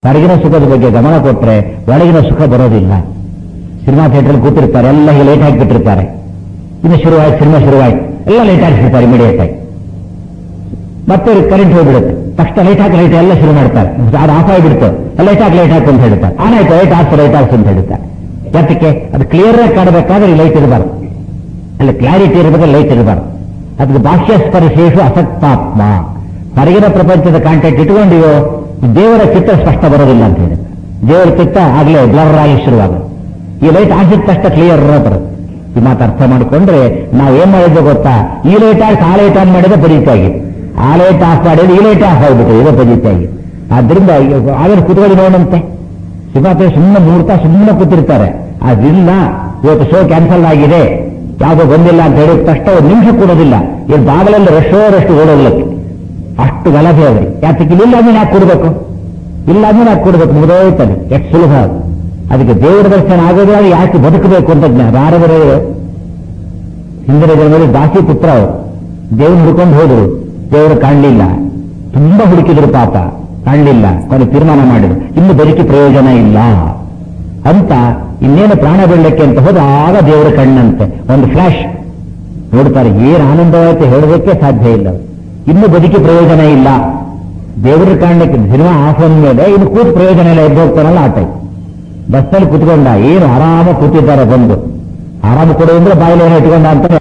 ಹೊರಗಿನ ಸುಖದ ಬಗ್ಗೆ ಗಮನ ಕೊಟ್ರೆ ಒಳಗಿನ ಸುಖ ಬರೋದಿಲ್ಲ ಸಿನಿಮಾ ಥಿಯೇಟರ್ ಕೂತಿರ್ತಾರೆ ಎಲ್ಲ ಹೀಗೆ ಲೇಟ್ ಹಾಕಿಬಿಟ್ಟಿರ್ತಾರೆ ಇನ್ನು ಶುರುವಾಯ್ತು ಸಿನಿಮಾ ಶುರುವಾಯ್ತು ಎಲ್ಲ ಲೇಟ್ ಹಾಕಿರ್ತಾರೆ ಇಮಿಡಿಯೇಟ್ ಆಗಿ ಮತ್ತೆ ಕರೆಂಟ್ ಹೋಗ್ಬಿಡುತ್ತೆ ತಕ್ಷಣ ಲೈಟ್ ಹಾಕಿ ಲೈಟ್ ಎಲ್ಲ ಶುರು ಮಾಡ್ತಾರೆ ಅದು ಆಫ್ ಆಗಿಬಿಡ್ತು ಲೈಟ್ ಹಾಕಿ ಲೈಟ್ ಹಾಕು ಅಂತ ಹೇಳ್ತಾರೆ ಆನ್ ಆಯ್ತು ಲೈಟ್ ಹಾಕ್ತು ಲೈಟ್ ಹಾಕ್ತು ಅಂತ ಹೇಳ್ತಾರೆ ಯಾತಕ್ಕೆ ಅದು ಕ್ಲಿಯರ್ ಆಗಿ ಕಾಣಬೇಕಾದ್ರೆ ಲೈಟ್ ಇರಬಾರ್ದು ಅಲ್ಲಿ ಕ್ಲಾರಿಟಿ ಇರಬೇಕಾದ್ರೆ ಲೈಟ್ ಇರಬಾರ್ದು ಅದಕ್ಕೆ ಬಾಹ್ಯ ಸ್ಪರ್ಶೇಷು ಅಸಕ್ತಾತ್ಮ ಹೊರಗಿನ ಪ್ರಪಂಚದ ಕಾಂಟ್ಯಾಕ್ಟ್ ಇಟ್ಕೊಂಡಿವೋ ದೇವರ ಚಿತ್ರ ಸ್ಪಷ್ಟ ಬರೋದಿಲ್ಲ ಅಂತ ಹೇಳಿ ದೇವರ ಚಿತ್ತ ಆಗ್ಲೇ ಬ್ಲರ್ ಆಗಿ ಶುರುವಾಗುತ್ತೆ ಈ ಲೈಟ್ ಹಾಕಿದ ತಕ್ಷಣ ಕ್ಲಿಯರ್ ಬರುತ್ತೆ ಈ ಮಾತು ಅರ್ಥ ಮಾಡಿಕೊಂಡ್ರೆ ನಾವು ಏನ್ ಮಾಡಿದ್ವಿ ಗೊತ್ತಾ ಈ ಲೈಟ್ ಆಗಿ ಆ ಲೈಟ್ ಆನ್ ಮಾಡಿದ್ರೆ ಬರೀತಾಗಿ ಆ ಲೈಟ್ ಆಫ್ ಮಾಡಿದ್ರೆ ಈ ಲೈಟ್ ಆಫ್ ಆಗ್ಬಿಟ್ಟು ಇದೇ ಬರೀತಾಗಿ ಆದ್ರಿಂದ ಆದ್ರೆ ಕುತ್ಕೊಳ್ಳಿ ನೋಡಂತೆ ಸಿನಿಮಾತೆ ಸುಮ್ಮನೆ ಮೂರ್ತ ಸುಮ್ಮನೆ ಕೂತಿರ್ತಾರೆ ಅದಿಲ್ಲ ಇವತ್ತು ಶೋ ಕ್ಯಾನ್ಸಲ್ ಆಗಿದೆ ಯಾವುದೋ ಬಂದಿಲ್ಲ ಅಂತ ಹೇಳಿದ ತಕ್ಷಣ ಒಂದು ನಿಮಿಷ ಕೊಡೋದಿಲ್ಲ ಇಲ್ಲಿ ಬಾಗಿಲಲ್ಲಿ ರಶೋ ರಷ್ಟು ಓಡೋಗ್ಲಕ್ಕೆ ಅಷ್ಟು ಗಲಭೆ ಅವ್ರಿ ಯಾತಕ್ಕೆ ಇಲ್ಲ ಅಂದ್ರೆ ಯಾಕೆ ಕೊಡ್ಬೇಕು ಇಲ್ಲ ಅಂದ್ರೆ ಯಾಕೆ ಕೊಡ್ಬೇಕು ಮುಗಿದೋಯ್ತದೆ ಎಷ್ಟು ಸುಲಭ ಅದು ಅದಕ್ಕೆ ದೇವರ ದರ್ಶನ ಆಗೋದ್ರೆ ಯಾಕೆ ಬದುಕಬೇಕು ಅಂತ ಜ್ಞಾನ ಯಾರಾದರೂ ಹಿಂದಿನ ಜನರಲ್ಲಿ ದಾಸಿ ಪುತ್ರ ಅವರು ದೇವ್ರನ್ನ ಹುಡ್ಕೊಂಡು ಹೋದ್ರು ದೇವರು ಕಾಣಲಿಲ್ಲ ತುಂಬಾ ಹುಡುಕಿದ್ರು ಪಾಪ ಕಾಣಲಿಲ್ಲ ಕೊನೆ ತೀರ್ಮಾನ ಮಾಡಿದ್ರು ಇನ್ನು ಬದುಕಿ ಪ್ರಯೋಜನ ಇಲ್ಲ ಅಂತ ಇನ್ನೇನು ಪ್ರಾಣ ಬಿಡಲಿಕ್ಕೆ ಅಂತ ಹೋದ ಆಗ ದೇವರ ಕಣ್ಣಂತೆ ಒಂದು ಫ್ಲಾಶ್ ನೋಡ್ತಾರೆ ಏನು ಆನಂದವಾಯ್ತು ಹೇಳೋದಕ್ಕೆ ಸಾಧ್ಯ ಇಲ್ಲ ಇನ್ನು ಬದುಕಿ ಪ್ರಯೋಜನ ಇಲ್ಲ ದೇವರ ಕಾಣಲಿಕ್ಕೆ ಸಿನಿಮಾ ಆಫ್ ಮೇಲೆ ಇನ್ನು ಕೂತು ಪ್ರಯೋಜನ ಇಲ್ಲ ಎದ್ದು ಹೋಗ್ತಾರಲ್ಲ ಆಟ ಬಸ್ಸಲ್ಲಿ ಕುತ್ಕೊಂಡ ಏನು ಆರಾಮ ಕೂತಿದ್ದಾರೆ ಬಂದು ಆರಾಮ ಕೊಡು ಅಂದ್ರೆ ಬಾಯಿಲೆ ಏನೋ ಇಟ್ಕೊಂಡ ಅಂತ